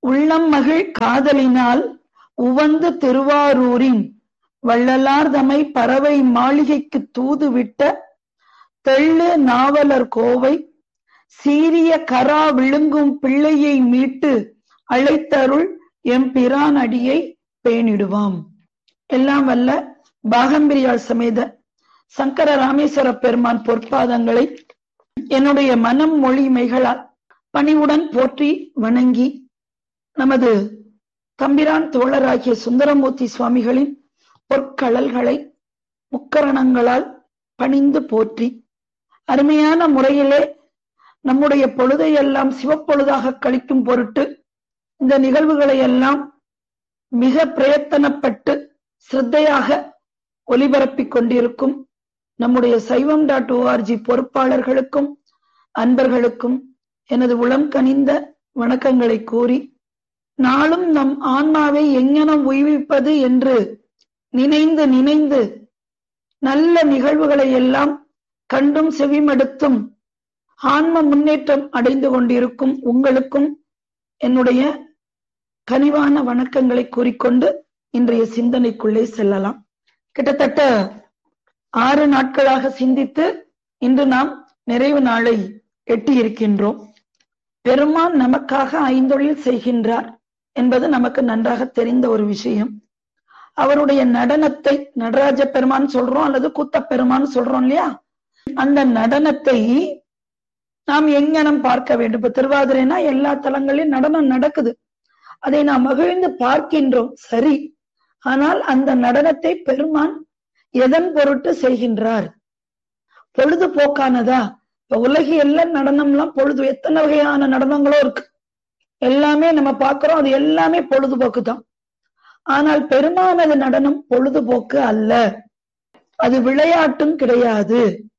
உள்ளம் மகிழ் காதலினால் உவந்து திருவாரூரின் வள்ளலார் தமை பறவை மாளிகைக்கு தூது விட்ட தெள்ளு நாவலர் கோவை சீரிய கரா விழுங்கும் பிள்ளையை மீட்டு அழைத்தருள் எம் பிரான் அடியை பேணிடுவாம் எல்லாம் வல்ல பாகம்பிரியாள் சமேத சங்கர ராமேஸ்வர பெருமான் பொற்பாதங்களை என்னுடைய மனம் மொழி மைகளால் பணிவுடன் போற்றி வணங்கி நமது தம்பிரான் தோழராகிய சுந்தரமூர்த்தி சுவாமிகளின் பொற்கழல்களை முக்கரணங்களால் பணிந்து போற்றி அருமையான முறையிலே நம்முடைய பொழுதையெல்லாம் சிவப்பொழுதாக கழிக்கும் பொருட்டு இந்த நிகழ்வுகளை எல்லாம் மிக பிரயத்தனப்பட்டு சிரத்தையாக ஒலிபரப்பிக் கொண்டிருக்கும் நம்முடைய சைவம் டாட் ஓஆர்ஜி பொறுப்பாளர்களுக்கும் அன்பர்களுக்கும் எனது உளம் கனிந்த வணக்கங்களை கூறி நாளும் நம் ஆன்மாவை எங்ஙனம் உய்விப்பது என்று நினைந்து நினைந்து நல்ல நிகழ்வுகளை எல்லாம் கண்டும் செவிமடுத்தும் ஆன்ம முன்னேற்றம் அடைந்து கொண்டிருக்கும் உங்களுக்கும் என்னுடைய கனிவான வணக்கங்களை கூறிக்கொண்டு இன்றைய சிந்தனைக்குள்ளே செல்லலாம் கிட்டத்தட்ட ஆறு நாட்களாக சிந்தித்து இன்று நாம் நிறைவு நாளை எட்டி இருக்கின்றோம் பெருமான் நமக்காக ஐந்தொழில் செய்கின்றார் என்பது நமக்கு நன்றாக தெரிந்த ஒரு விஷயம் அவருடைய நடனத்தை நடராஜ பெருமான் சொல்றோம் அல்லது கூத்த பெருமான் சொல்றோம் இல்லையா அந்த நடனத்தை நாம் எங்கனம் பார்க்க வேண்டும் இப்ப திருவாதிரைனா எல்லா தலங்களிலும் நடனம் நடக்குது அதை நாம் மகிழ்ந்து பார்க்கின்றோம் சரி ஆனால் அந்த நடனத்தை பெருமான் எதன் பொருட்டு செய்கின்றார் பொழுதுபோக்கானதா இப்ப உலகியல்ல நடனம்லாம் பொழுது எத்தனை வகையான நடனங்களோ இருக்கு எல்லாமே நம்ம பார்க்கிறோம் அது எல்லாமே பொழுதுபோக்கு தான் ஆனால் பெருமானது நடனம் பொழுதுபோக்கு அல்ல அது விளையாட்டும் கிடையாது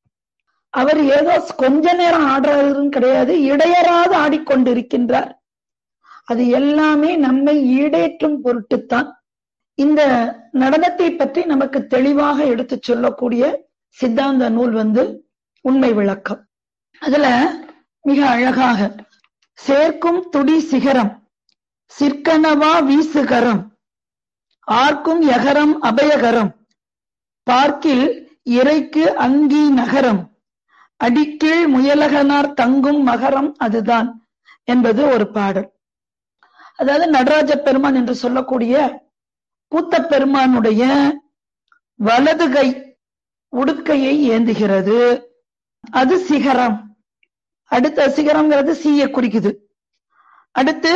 அவர் ஏதோ கொஞ்ச நேரம் ஆடுறதும் கிடையாது இடையறாது ஆடிக்கொண்டிருக்கின்றார் அது எல்லாமே நம்மை ஈடேற்றும் பொருட்டுத்தான் இந்த நடனத்தை பற்றி நமக்கு தெளிவாக எடுத்து சொல்லக்கூடிய சித்தாந்த நூல் வந்து உண்மை விளக்கம் அதுல மிக அழகாக சேர்க்கும் துடி சிகரம் சிற்கனவா வீசுகரம் ஆர்க்கும் யகரம் அபயகரம் பார்க்கில் இறைக்கு அங்கி நகரம் அடிக்கீழ் முயலகனார் தங்கும் மகரம் அதுதான் என்பது ஒரு பாடல் அதாவது நடராஜ பெருமான் என்று சொல்லக்கூடிய கூத்த பெருமானுடைய வலது கை உடுக்கையை ஏந்துகிறது அது சிகரம் அடுத்த சிகரம்ங்கிறது சீய குறிக்குது அடுத்து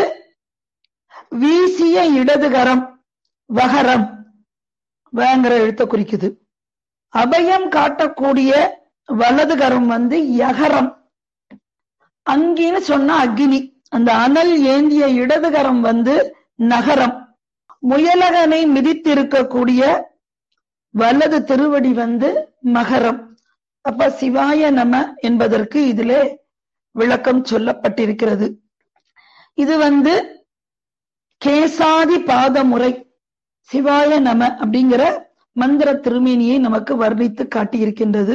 வீசிய இடதுகரம் வகரம் வேங்கிற எழுத்த குறிக்குது அபயம் காட்டக்கூடிய வலதுகரம் வந்து யகரம் அங்கின்னு சொன்னா அக்னி அந்த அனல் ஏந்திய இடதுகரம் வந்து நகரம் முயலகனை மிதித்திருக்கக்கூடிய வலது திருவடி வந்து மகரம் அப்ப சிவாய நம என்பதற்கு இதிலே விளக்கம் சொல்லப்பட்டிருக்கிறது இது வந்து கேசாதி பாதமுறை சிவாய நம அப்படிங்கிற மந்திர திருமேனியை நமக்கு வர்ணித்து காட்டியிருக்கின்றது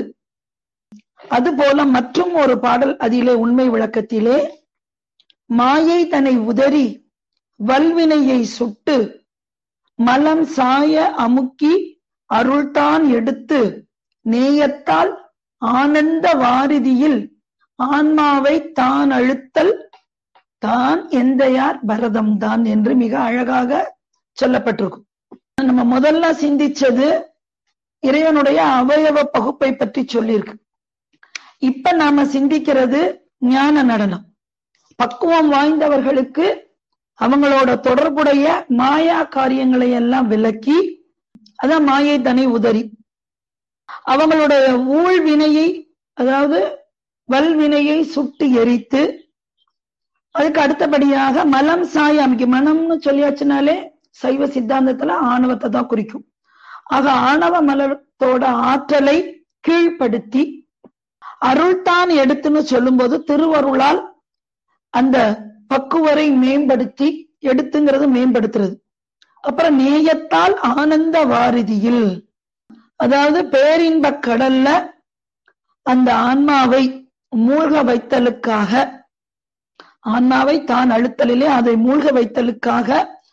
அதுபோல மற்றும் ஒரு பாடல் அதிலே உண்மை விளக்கத்திலே மாயை தன்னை உதறி வல்வினையை சுட்டு மலம் சாய அமுக்கி அருள்தான் எடுத்து நேயத்தால் ஆனந்த வாரிதியில் ஆன்மாவை தான் அழுத்தல் தான் எந்தையார் பரதம் தான் என்று மிக அழகாக சொல்லப்பட்டிருக்கும் நம்ம முதல்ல சிந்திச்சது இறைவனுடைய அவயவ பகுப்பை பற்றி சொல்லியிருக்கு இப்ப நாம சிந்திக்கிறது ஞான நடனம் பக்குவம் வாய்ந்தவர்களுக்கு அவங்களோட தொடர்புடைய மாயா காரியங்களை எல்லாம் விலக்கி அதான் மாயை தனை உதறி அவங்களுடைய ஊழ் வினையை அதாவது வல்வினையை சுட்டு எரித்து அதுக்கு அடுத்தபடியாக மலம் சாய அமைக்கு மனம்னு சொல்லியாச்சுனாலே சைவ சித்தாந்தத்துல ஆணவத்தை தான் குறிக்கும் ஆக ஆணவ மலத்தோட ஆற்றலை கீழ்ப்படுத்தி அருள்தான் எடுத்துன்னு சொல்லும்போது திருவருளால் அந்த பக்குவரை மேம்படுத்தி எடுத்துங்கிறது மேம்படுத்துறது அப்புறம் நேயத்தால் ஆனந்த வாரிதியில் அதாவது பேரின்ப கடல்ல அந்த ஆன்மாவை மூழ்க வைத்தலுக்காக ஆன்மாவை தான் அழுத்தலிலே அதை மூழ்க வைத்தலுக்காக